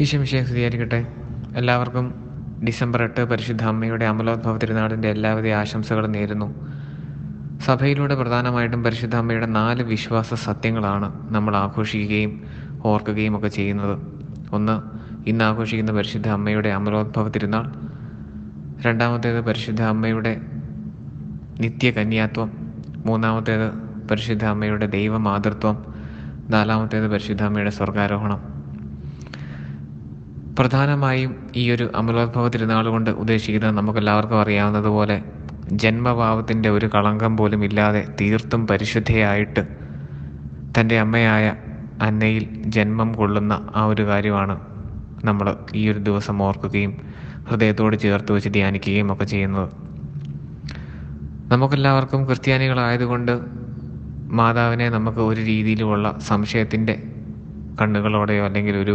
ഈശോമിശിഹായെ സ്തുതിയായിരിക്കട്ടെ എല്ലാവർക്കും ഡിസംബർ എട്ട് പരിശുദ്ധ അമ്മയുടെ അമലോദ്ഭവ തിരുനാളിൻ്റെ എല്ലാവിധ ആശംസകളും നേരുന്നു സഭയിലൂടെ പ്രധാനമായിട്ടും പരിശുദ്ധ അമ്മയുടെ നാല് വിശ്വാസ സത്യങ്ങളാണ് നമ്മൾ ആഘോഷിക്കുകയും ഓർക്കുകയും ഒക്കെ ചെയ്യുന്നത് ഒന്ന് ഇന്ന് ആഘോഷിക്കുന്ന പരിശുദ്ധ അമ്മയുടെ അമലോദ്ഭവ തിരുനാൾ രണ്ടാമത്തേത് പരിശുദ്ധ അമ്മയുടെ നിത്യകന്യാത്വം മൂന്നാമത്തേത് പരിശുദ്ധ അമ്മയുടെ ദൈവമാതൃത്വം നാലാമത്തേത് പരിശുദ്ധ അമ്മയുടെ സ്വർഗാരോഹണം പ്രധാനമായും ഈ ഒരു അമലോദ്ഭവ തിരുനാൾ കൊണ്ട് ഉദ്ദേശിക്കുന്നത് നമുക്കെല്ലാവർക്കും അറിയാവുന്നതുപോലെ ജന്മഭാവത്തിൻ്റെ ഒരു കളങ്കം പോലും ഇല്ലാതെ തീർത്തും പരിശുദ്ധയായിട്ട് തൻ്റെ അമ്മയായ അന്നയിൽ ജന്മം കൊള്ളുന്ന ആ ഒരു കാര്യമാണ് നമ്മൾ ഈ ഒരു ദിവസം ഓർക്കുകയും ഹൃദയത്തോട് ചേർത്ത് വെച്ച് ധ്യാനിക്കുകയും ഒക്കെ ചെയ്യുന്നത് നമുക്കെല്ലാവർക്കും ക്രിസ്ത്യാനികളായതുകൊണ്ട് മാതാവിനെ നമുക്ക് ഒരു രീതിയിലുമുള്ള സംശയത്തിൻ്റെ കണ്ണുകളോടെയോ അല്ലെങ്കിൽ ഒരു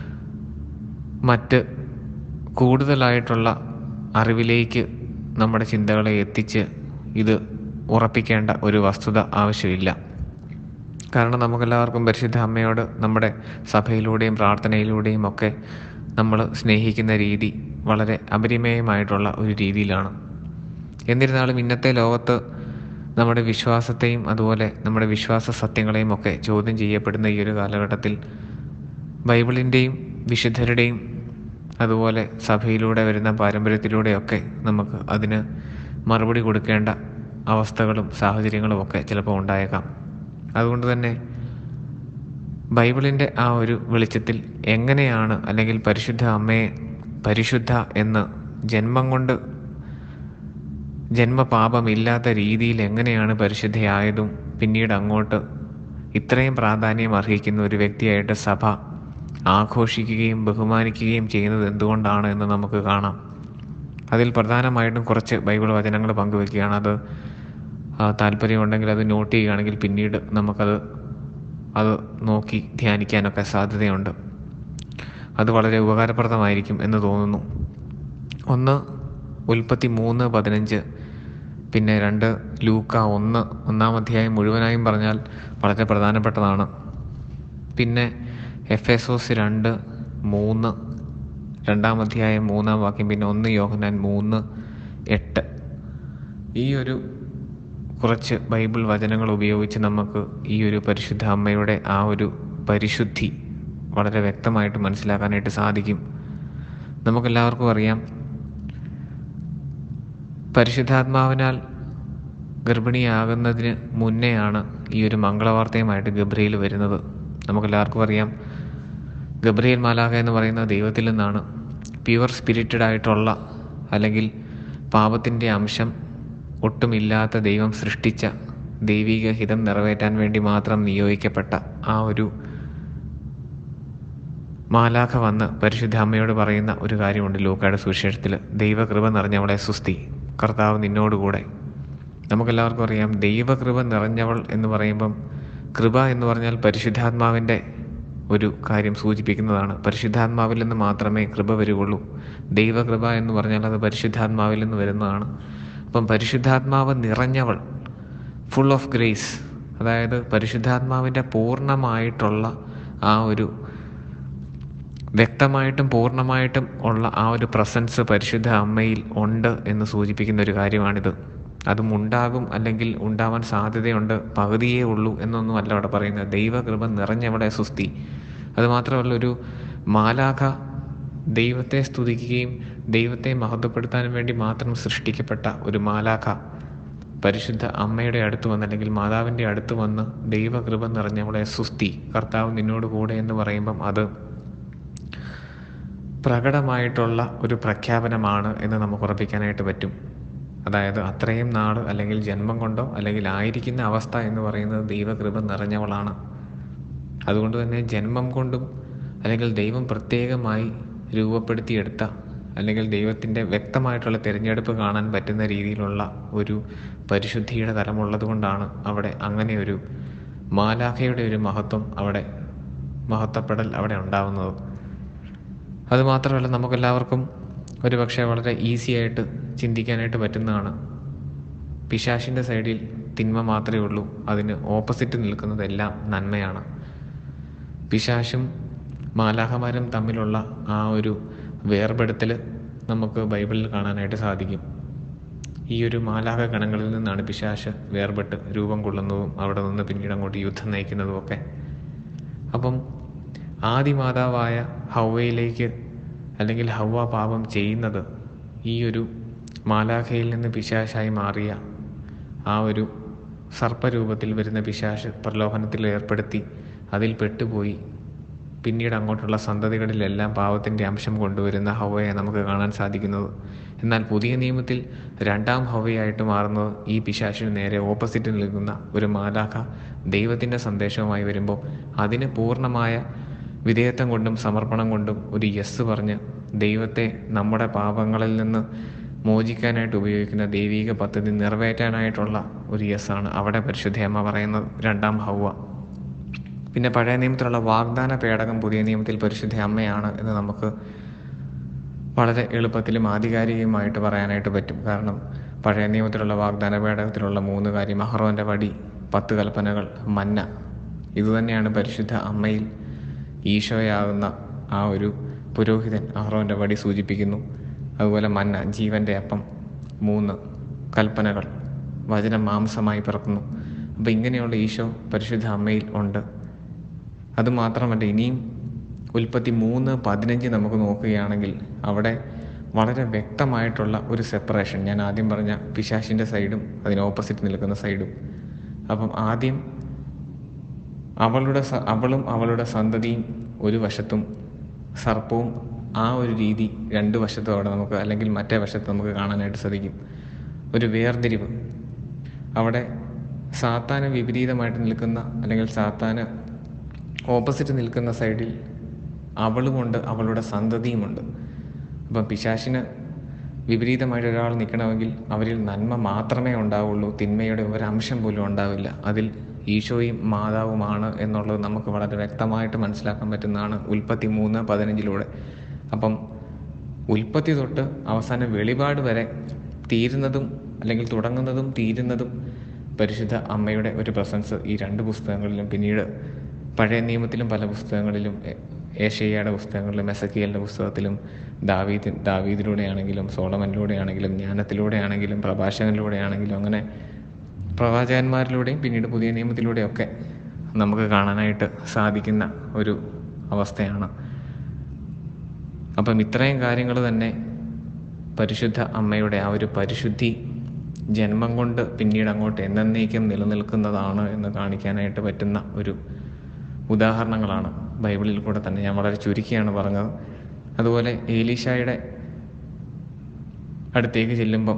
മറ്റ് കൂടുതലായിട്ടുള്ള അറിവിലേക്ക് നമ്മുടെ ചിന്തകളെ എത്തിച്ച് ഇത് ഉറപ്പിക്കേണ്ട ഒരു വസ്തുത ആവശ്യമില്ല കാരണം നമുക്കെല്ലാവർക്കും പരിശുദ്ധ അമ്മയോട് നമ്മുടെ സഭയിലൂടെയും പ്രാർത്ഥനയിലൂടെയും ഒക്കെ നമ്മൾ സ്നേഹിക്കുന്ന രീതി വളരെ അപരിമേയമായിട്ടുള്ള ഒരു രീതിയിലാണ് എന്നിരുന്നാലും ഇന്നത്തെ ലോകത്ത് നമ്മുടെ വിശ്വാസത്തെയും അതുപോലെ നമ്മുടെ വിശ്വാസ സത്യങ്ങളെയും ഒക്കെ ചോദ്യം ചെയ്യപ്പെടുന്ന ഈ ഒരു കാലഘട്ടത്തിൽ ബൈബിളിൻ്റെയും വിശുദ്ധരുടെയും അതുപോലെ സഭയിലൂടെ വരുന്ന പാരമ്പര്യത്തിലൂടെയൊക്കെ നമുക്ക് അതിന് മറുപടി കൊടുക്കേണ്ട അവസ്ഥകളും സാഹചര്യങ്ങളും ഒക്കെ ചിലപ്പോൾ ഉണ്ടായേക്കാം അതുകൊണ്ട് തന്നെ ബൈബിളിൻ്റെ ആ ഒരു വെളിച്ചത്തിൽ എങ്ങനെയാണ് അല്ലെങ്കിൽ പരിശുദ്ധ അമ്മയെ പരിശുദ്ധ എന്ന് ജന്മം കൊണ്ട് ജന്മപാപമില്ലാത്ത രീതിയിൽ എങ്ങനെയാണ് പരിശുദ്ധയായതും പിന്നീട് അങ്ങോട്ട് ഇത്രയും പ്രാധാന്യം അർഹിക്കുന്ന ഒരു വ്യക്തിയായിട്ട് സഭ ആഘോഷിക്കുകയും ബഹുമാനിക്കുകയും ചെയ്യുന്നത് എന്തുകൊണ്ടാണ് എന്ന് നമുക്ക് കാണാം അതിൽ പ്രധാനമായിട്ടും കുറച്ച് ബൈബിൾ വചനങ്ങൾ പങ്കുവെക്കുകയാണ് അത് താല്പര്യമുണ്ടെങ്കിൽ അത് നോട്ട് ചെയ്യുകയാണെങ്കിൽ പിന്നീട് നമുക്കത് അത് നോക്കി ധ്യാനിക്കാനൊക്കെ സാധ്യതയുണ്ട് അത് വളരെ ഉപകാരപ്രദമായിരിക്കും എന്ന് തോന്നുന്നു ഒന്ന് ഉൽപ്പത്തി മൂന്ന് പതിനഞ്ച് പിന്നെ രണ്ട് ലൂക്ക ഒന്ന് ഒന്നാം അധ്യായം മുഴുവനായും പറഞ്ഞാൽ വളരെ പ്രധാനപ്പെട്ടതാണ് പിന്നെ എഫ് എസ് ഒസ് രണ്ട് മൂന്ന് രണ്ടാം അധ്യായം മൂന്നാം വാക്യം പിന്നെ ഒന്ന് യോഹനാൻ മൂന്ന് എട്ട് ഈ ഒരു കുറച്ച് ബൈബിൾ വചനങ്ങൾ ഉപയോഗിച്ച് നമുക്ക് ഈ ഒരു പരിശുദ്ധ അമ്മയുടെ ആ ഒരു പരിശുദ്ധി വളരെ വ്യക്തമായിട്ട് മനസ്സിലാക്കാനായിട്ട് സാധിക്കും നമുക്കെല്ലാവർക്കും അറിയാം പരിശുദ്ധാത്മാവിനാൽ ഗർഭിണിയാകുന്നതിന് മുന്നെയാണ് ഈ ഒരു മംഗളവാർത്തയുമായിട്ട് ഗബ്രിയിൽ വരുന്നത് നമുക്കെല്ലാവർക്കും അറിയാം ഗബ്രിയേൽ മാലാഖ എന്ന് പറയുന്ന ദൈവത്തിൽ നിന്നാണ് പ്യുവർ സ്പിരിറ്റഡ് ആയിട്ടുള്ള അല്ലെങ്കിൽ പാപത്തിൻ്റെ അംശം ഒട്ടുമില്ലാത്ത ദൈവം സൃഷ്ടിച്ച ദൈവിക ഹിതം നിറവേറ്റാൻ വേണ്ടി മാത്രം നിയോഗിക്കപ്പെട്ട ആ ഒരു മാലാഖ വന്ന് പരിശുദ്ധ അമ്മയോട് പറയുന്ന ഒരു കാര്യമുണ്ട് ലൂക്കായുടെ സുവിശേഷത്തിൽ ദൈവകൃപ നിറഞ്ഞവളെ സുസ്തി കർത്താവ് നിന്നോടുകൂടെ നമുക്കെല്ലാവർക്കും അറിയാം ദൈവകൃപ നിറഞ്ഞവൾ എന്ന് പറയുമ്പം കൃപ എന്ന് പറഞ്ഞാൽ പരിശുദ്ധാത്മാവിൻ്റെ ഒരു കാര്യം സൂചിപ്പിക്കുന്നതാണ് പരിശുദ്ധാത്മാവിൽ നിന്ന് മാത്രമേ കൃപ വരികയുള്ളൂ ദൈവകൃപ എന്ന് പറഞ്ഞാൽ അത് പരിശുദ്ധാത്മാവിൽ നിന്ന് വരുന്നതാണ് അപ്പം പരിശുദ്ധാത്മാവ് നിറഞ്ഞവൾ ഫുൾ ഓഫ് ഗ്രേസ് അതായത് പരിശുദ്ധാത്മാവിൻ്റെ പൂർണ്ണമായിട്ടുള്ള ആ ഒരു വ്യക്തമായിട്ടും പൂർണ്ണമായിട്ടും ഉള്ള ആ ഒരു പ്രസൻസ് പരിശുദ്ധ അമ്മയിൽ ഉണ്ട് എന്ന് സൂചിപ്പിക്കുന്ന ഒരു കാര്യമാണിത് അതും ഉണ്ടാകും അല്ലെങ്കിൽ ഉണ്ടാവാൻ സാധ്യതയുണ്ട് പകുതിയേ ഉള്ളൂ എന്നൊന്നും അല്ല അവിടെ പറയുന്നത് ദൈവകൃപ നിറഞ്ഞവിടെ സുസ്തി അതുമാത്രമല്ല ഒരു മാലാഖ ദൈവത്തെ സ്തുതിക്കുകയും ദൈവത്തെ മഹത്വപ്പെടുത്താനും വേണ്ടി മാത്രം സൃഷ്ടിക്കപ്പെട്ട ഒരു മാലാഖ പരിശുദ്ധ അമ്മയുടെ അടുത്ത് വന്ന് അല്ലെങ്കിൽ മാതാവിൻ്റെ അടുത്ത് വന്ന് ദൈവകൃപ നിറഞ്ഞവളെ സുസ്തി കർത്താവ് നിന്നോട് കൂടെ എന്ന് പറയുമ്പം അത് പ്രകടമായിട്ടുള്ള ഒരു പ്രഖ്യാപനമാണ് എന്ന് നമുക്ക് ഉറപ്പിക്കാനായിട്ട് പറ്റും അതായത് അത്രയും നാൾ അല്ലെങ്കിൽ ജന്മം കൊണ്ടോ അല്ലെങ്കിൽ ആയിരിക്കുന്ന അവസ്ഥ എന്ന് പറയുന്നത് ദൈവകൃപ നിറഞ്ഞവളാണ് അതുകൊണ്ട് തന്നെ ജന്മം കൊണ്ടും അല്ലെങ്കിൽ ദൈവം പ്രത്യേകമായി രൂപപ്പെടുത്തിയെടുത്ത അല്ലെങ്കിൽ ദൈവത്തിൻ്റെ വ്യക്തമായിട്ടുള്ള തിരഞ്ഞെടുപ്പ് കാണാൻ പറ്റുന്ന രീതിയിലുള്ള ഒരു പരിശുദ്ധിയുടെ തലമുള്ളത് കൊണ്ടാണ് അവിടെ അങ്ങനെ ഒരു മാലാഖയുടെ ഒരു മഹത്വം അവിടെ മഹത്വപ്പെടൽ അവിടെ ഉണ്ടാവുന്നത് അതുമാത്രമല്ല നമുക്കെല്ലാവർക്കും ഒരു പക്ഷേ വളരെ ഈസി ആയിട്ട് ചിന്തിക്കാനായിട്ട് പറ്റുന്നതാണ് പിശാശിൻ്റെ സൈഡിൽ തിന്മ മാത്രമേ ഉള്ളൂ അതിന് ഓപ്പോസിറ്റ് നിൽക്കുന്നതെല്ലാം നന്മയാണ് പിശാശും മാലാഹമാരും തമ്മിലുള്ള ആ ഒരു വേർപെടുത്തൽ നമുക്ക് ബൈബിളിൽ കാണാനായിട്ട് സാധിക്കും ഈ ഒരു മാലാഹ ഗണങ്ങളിൽ നിന്നാണ് പിശാശ് വേർപെട്ട് രൂപം കൊള്ളുന്നതും അവിടെ നിന്ന് പിന്നീട് അങ്ങോട്ട് യുദ്ധം നയിക്കുന്നതും ഒക്കെ അപ്പം ആദിമാതാവായ ഹൗവയിലേക്ക് അല്ലെങ്കിൽ ഹൗവ പാപം ചെയ്യുന്നത് ഈ ഒരു മാലാഖയിൽ നിന്ന് പിശാശായി മാറിയ ആ ഒരു സർപ്പരൂപത്തിൽ വരുന്ന പിശാശ് പ്രലോഭനത്തിൽ ഏർപ്പെടുത്തി അതിൽ പെട്ടുപോയി പിന്നീട് അങ്ങോട്ടുള്ള സന്തതികളിലെല്ലാം പാവത്തിൻ്റെ അംശം കൊണ്ടുവരുന്ന ഹവയെ നമുക്ക് കാണാൻ സാധിക്കുന്നത് എന്നാൽ പുതിയ നിയമത്തിൽ രണ്ടാം ഹവയായിട്ട് മാറുന്നത് ഈ പിശാശിന് നേരെ ഓപ്പോസിറ്റ് നിൽക്കുന്ന ഒരു മാലാഖ ദൈവത്തിൻ്റെ സന്ദേശവുമായി വരുമ്പോൾ അതിന് പൂർണ്ണമായ വിധേയത്വം കൊണ്ടും സമർപ്പണം കൊണ്ടും ഒരു യെസ് പറഞ്ഞ് ദൈവത്തെ നമ്മുടെ പാപങ്ങളിൽ നിന്ന് മോചിക്കാനായിട്ട് ഉപയോഗിക്കുന്ന ദൈവിക പദ്ധതി നിറവേറ്റാനായിട്ടുള്ള ഒരു യെസ്സാണ് അവിടെ പരിശുദ്ധയമ്മ പറയുന്നത് രണ്ടാം ഹൗവ പിന്നെ പഴയ നിയമത്തിലുള്ള വാഗ്ദാന പേടകം പുതിയ നിയമത്തിൽ പരിശുദ്ധ അമ്മയാണ് എന്ന് നമുക്ക് വളരെ എളുപ്പത്തിലും ആധികാരികമായിട്ട് പറയാനായിട്ട് പറ്റും കാരണം പഴയ നിയമത്തിലുള്ള വാഗ്ദാന പേടകത്തിലുള്ള മൂന്ന് കാര്യം അഹ്റോൻ്റെ വടി പത്ത് കൽപ്പനകൾ മന്ന ഇതുതന്നെയാണ് പരിശുദ്ധ അമ്മയിൽ ഈശോയാകുന്ന ആ ഒരു പുരോഹിതൻ അഹ്റോൻ്റെ വടി സൂചിപ്പിക്കുന്നു അതുപോലെ മന്ന ജീവൻ്റെ അപ്പം മൂന്ന് കൽപ്പനകൾ വചനം മാംസമായി പിറക്കുന്നു അപ്പോൾ ഇങ്ങനെയുള്ള ഈശോ പരിശുദ്ധ അമ്മയിൽ ഉണ്ട് അതുമാത്രമല്ല ഇനിയും ഉൽപ്പത്തി മൂന്ന് പതിനഞ്ച് നമുക്ക് നോക്കുകയാണെങ്കിൽ അവിടെ വളരെ വ്യക്തമായിട്ടുള്ള ഒരു സെപ്പറേഷൻ ഞാൻ ആദ്യം പറഞ്ഞ പിശാശിൻ്റെ സൈഡും അതിന് ഓപ്പോസിറ്റ് നിൽക്കുന്ന സൈഡും അപ്പം ആദ്യം അവളുടെ സ- അവളും അവളുടെ സന്തതിയും ഒരു വശത്തും സർപ്പവും ആ ഒരു രീതി രണ്ട് വശത്തും അവിടെ നമുക്ക് അല്ലെങ്കിൽ മറ്റേ വശത്ത് നമുക്ക് കാണാനായിട്ട് സാധിക്കും ഒരു വേർതിരിവ് അവിടെ സാത്താന് വിപരീതമായിട്ട് നിൽക്കുന്ന അല്ലെങ്കിൽ സാത്താന് ഓപ്പോസിറ്റ് നിൽക്കുന്ന സൈഡിൽ അവളുമുണ്ട് അവളുടെ സന്തതിയുമുണ്ട് അപ്പം പിശാശിന് വിപരീതമായിട്ട് ഒരാൾ നിൽക്കണമെങ്കിൽ അവരിൽ നന്മ മാത്രമേ ഉണ്ടാവുള്ളൂ തിന്മയുടെ ഒരംശം പോലും ഉണ്ടാവില്ല അതിൽ ഈശോയും മാതാവുമാണ് എന്നുള്ളത് നമുക്ക് വളരെ വ്യക്തമായിട്ട് മനസ്സിലാക്കാൻ പറ്റുന്നതാണ് ഉൽപ്പത്തി മൂന്ന് പതിനഞ്ചിലൂടെ അപ്പം ഉൽപ്പത്തി തൊട്ട് അവസാന വെളിപാട് വരെ തീരുന്നതും അല്ലെങ്കിൽ തുടങ്ങുന്നതും തീരുന്നതും പരിശുദ്ധ അമ്മയുടെ ഒരു പ്രസൻസ് ഈ രണ്ട് പുസ്തകങ്ങളിലും പിന്നീട് പഴയ നിയമത്തിലും പല പുസ്തകങ്ങളിലും എ- ഏഷ്യയുടെ പുസ്തകങ്ങളിലും എസക്കിയലിൻ്റെ പുസ്തകത്തിലും ദാവീദ് ദാവീദിലൂടെയാണെങ്കിലും സോളമനിലൂടെയാണെങ്കിലും ജ്ഞാനത്തിലൂടെയാണെങ്കിലും പ്രഭാഷകനിലൂടെയാണെങ്കിലും അങ്ങനെ പ്രവാചകന്മാരിലൂടെയും പിന്നീട് പുതിയ നിയമത്തിലൂടെയൊക്കെ നമുക്ക് കാണാനായിട്ട് സാധിക്കുന്ന ഒരു അവസ്ഥയാണ് അപ്പം ഇത്രയും കാര്യങ്ങൾ തന്നെ പരിശുദ്ധ അമ്മയുടെ ആ ഒരു പരിശുദ്ധി ജന്മം കൊണ്ട് പിന്നീട് അങ്ങോട്ട് എന്നേക്കും നിലനിൽക്കുന്നതാണ് എന്ന് കാണിക്കാനായിട്ട് പറ്റുന്ന ഒരു ഉദാഹരണങ്ങളാണ് ബൈബിളിൽ കൂടെ തന്നെ ഞാൻ വളരെ ചുരുക്കിയാണ് പറഞ്ഞത് അതുപോലെ ഏലീഷായുടെ അടുത്തേക്ക് ചെല്ലുമ്പം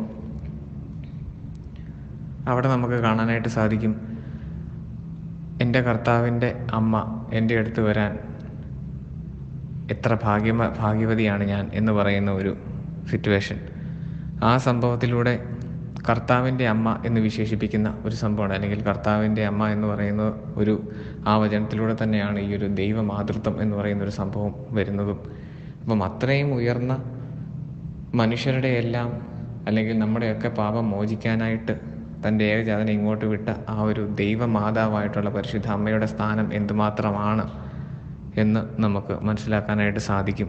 അവിടെ നമുക്ക് കാണാനായിട്ട് സാധിക്കും എൻ്റെ കർത്താവിൻ്റെ അമ്മ എൻ്റെ അടുത്ത് വരാൻ എത്ര ഭാഗ്യമ ഭാഗ്യവതിയാണ് ഞാൻ എന്ന് പറയുന്ന ഒരു സിറ്റുവേഷൻ ആ സംഭവത്തിലൂടെ കർത്താവിൻ്റെ അമ്മ എന്ന് വിശേഷിപ്പിക്കുന്ന ഒരു സംഭവമാണ് അല്ലെങ്കിൽ കർത്താവിൻ്റെ അമ്മ എന്ന് പറയുന്ന ഒരു ആ വചനത്തിലൂടെ തന്നെയാണ് ഈ ഒരു ദൈവമാതൃത്വം എന്ന് പറയുന്ന ഒരു സംഭവം വരുന്നതും അപ്പം അത്രയും ഉയർന്ന മനുഷ്യരുടെ എല്ലാം അല്ലെങ്കിൽ നമ്മുടെയൊക്കെ പാപം മോചിക്കാനായിട്ട് തൻ്റെ ഏകജാതനെ ഇങ്ങോട്ട് വിട്ട ആ ഒരു ദൈവമാതാവായിട്ടുള്ള പരിശുദ്ധ അമ്മയുടെ സ്ഥാനം എന്തുമാത്രമാണ് എന്ന് നമുക്ക് മനസ്സിലാക്കാനായിട്ട് സാധിക്കും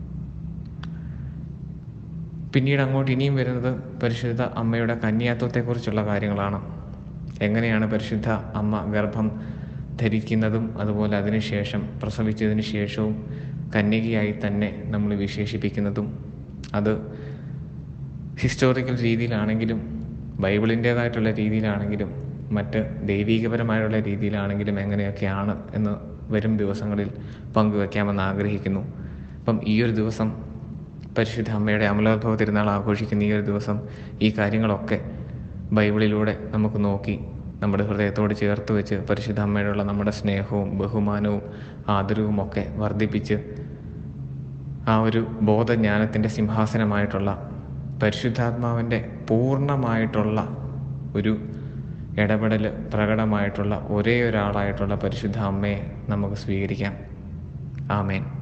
പിന്നീട് അങ്ങോട്ട് ഇനിയും വരുന്നത് പരിശുദ്ധ അമ്മയുടെ കന്യാത്വത്തെക്കുറിച്ചുള്ള കാര്യങ്ങളാണ് എങ്ങനെയാണ് പരിശുദ്ധ അമ്മ ഗർഭം ധരിക്കുന്നതും അതുപോലെ അതിനുശേഷം പ്രസവിച്ചതിന് ശേഷവും കന്യകയായി തന്നെ നമ്മൾ വിശേഷിപ്പിക്കുന്നതും അത് ഹിസ്റ്റോറിക്കൽ രീതിയിലാണെങ്കിലും ബൈബിളിൻ്റേതായിട്ടുള്ള രീതിയിലാണെങ്കിലും മറ്റ് ദൈവീകപരമായുള്ള രീതിയിലാണെങ്കിലും എങ്ങനെയൊക്കെയാണ് എന്ന് വരും ദിവസങ്ങളിൽ പങ്കുവെക്കാമെന്ന് ആഗ്രഹിക്കുന്നു അപ്പം ഈ ഒരു ദിവസം പരിശുദ്ധ അമ്മയുടെ അമലോത്ഭവ തിരുനാൾ ആഘോഷിക്കുന്ന ഈ ഒരു ദിവസം ഈ കാര്യങ്ങളൊക്കെ ബൈബിളിലൂടെ നമുക്ക് നോക്കി നമ്മുടെ ഹൃദയത്തോട് ചേർത്ത് വെച്ച് പരിശുദ്ധ അമ്മയോടുള്ള നമ്മുടെ സ്നേഹവും ബഹുമാനവും ആദരവും ഒക്കെ വർദ്ധിപ്പിച്ച് ആ ഒരു ബോധജ്ഞാനത്തിൻ്റെ സിംഹാസനമായിട്ടുള്ള പരിശുദ്ധാത്മാവിൻ്റെ പൂർണ്ണമായിട്ടുള്ള ഒരു ഇടപെടൽ പ്രകടമായിട്ടുള്ള ഒരേ ഒരാളായിട്ടുള്ള പരിശുദ്ധ അമ്മയെ നമുക്ക് സ്വീകരിക്കാം ആമേൻ